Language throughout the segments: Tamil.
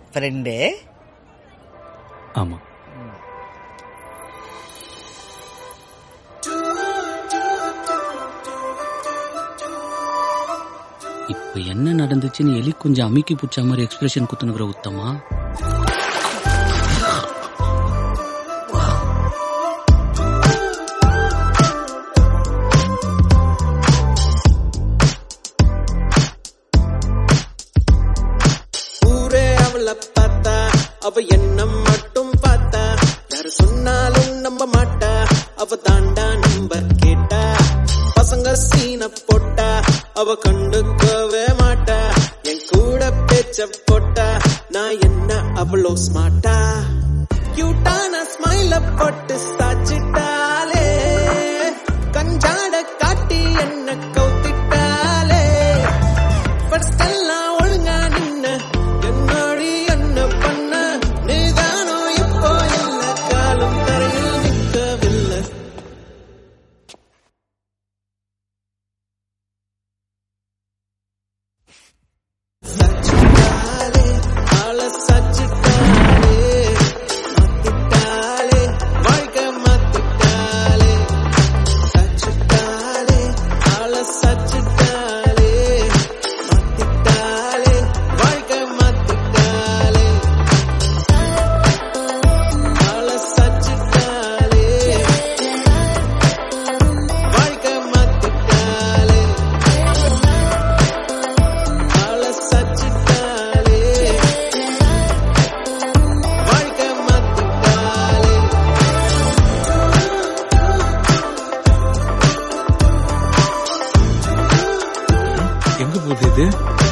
ஃப்ரெண்டு ஆமா இப்ப என்ன நடந்துச்சுன்னு எலி கொஞ்சம் அமுக்கி புடிச்ச மாதிரி எக்ஸ்பிரஷன் குத்துனுக்குற உத்தமா ஊரே அவளை பார்த்தா அவ என்ன மட்டும் பார்த்தா யாரு சொன்னாலும் நம்ப மாட்டா அவ தாண்டா நம்பர் கேட்டா பசங்க சீன போட்டா அவ கண்டுக்கவே மாட்டா என் கூட பேச்ச போட்டா நான் என்ன அவ்வளோ ஸ்மார்ட்டா கியூட்டான ஸ்மைல போட்டு சாச்சிட்டாலே கஞ்சாட காட்டி என்ன கவுத்திட்டாலே ஃபர்ஸ்ட் எல்லாம் ஒழுங்கா நின்ன என்னடி என்ன பண்ண நீதானோ இப்போ இல்ல காலம் தரையில் நிற்கவில்லை சச்சிட்டாலே ஆள சச்சிட்டாலே மாத்திட்டாலே வாழ்க்கை மாத்திட்டாலே சச்சிட்டாலே ஆள சச்சிட்டாலே மாத்திட்டாலே வாழ்க்கை மாத்திட்டாலே ஆள சச்சிட்டாலே வாழ்க்கை மாத்திட்டாலே ஆள சச்சிட்டாலே வாழ்க்கை மாத்திட்டாலே எங்க போகுது இது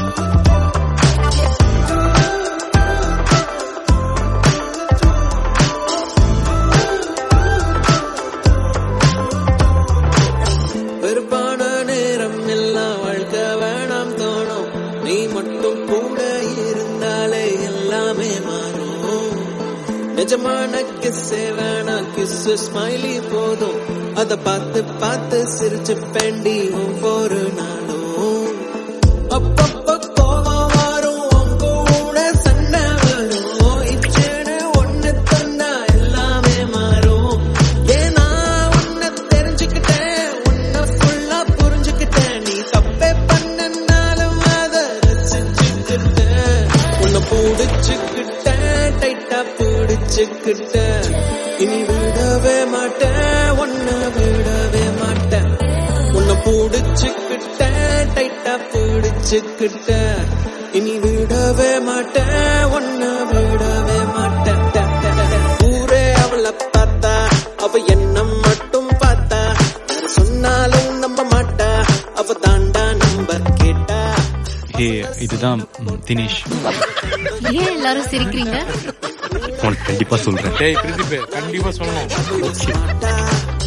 வெறுப்பான நேரம் எல்லாம் வாழ்க்கை வேணாம் தோணும் நீ மட்டும் கூட இருந்தாலே எல்லாமே மாறும் நிஜமான கிஸ்ஸே வேணாம் கிஸ் ஸ்மைலி போதும் அத பார்த்து பார்த்து சிரிச்சு பெண்டி ஒவ்வொரு நாளும் அப்பப்ப கோவம் வரும் உன் கூட சண்டை வரும் இச்சேன்னு ஒண்ணு தந்தா எல்லாமே மாறும் ஏன்னா உன்னை தெரிஞ்சுக்கிட்டேன் உன்னை ஃபுல்லா புரிஞ்சுக்கிட்டேன் நீ தப்பே பண்ணனாலும் அதை ரசிச்சுக்கிட்டேன் உன்னை பிடிச்சுக்கிட்டேன் டைட்டா பிடிச்சுக்கிட்டேன் இனி விடவே மாட்டேன் உன்னை விடவே மாட்டேன் உன்னை பிடிச்சுக்கிட்டேன் டைட்டா பிடிச்சுக்கிட்டேன் இனி விடவே மாட்டேன் உன்னை விடவே மாட்டேன் ஊரே அவளை பார்த்தா அவ என்ன மட்டும் பார்த்தா யாரு சொன்னாலும் நம்ப மாட்டா அவ தாண்டா நம்பர் கேட்டா ஏ இதுதான் ம், தினேஷ் ஏன் எல்லாரும் சிரிக்கிறீங்க உனக்கு கண்டிப்பா சொல்றேன் டேய் பிரின்சிபே கண்டிப்பா சொல்லணும் மாட்டா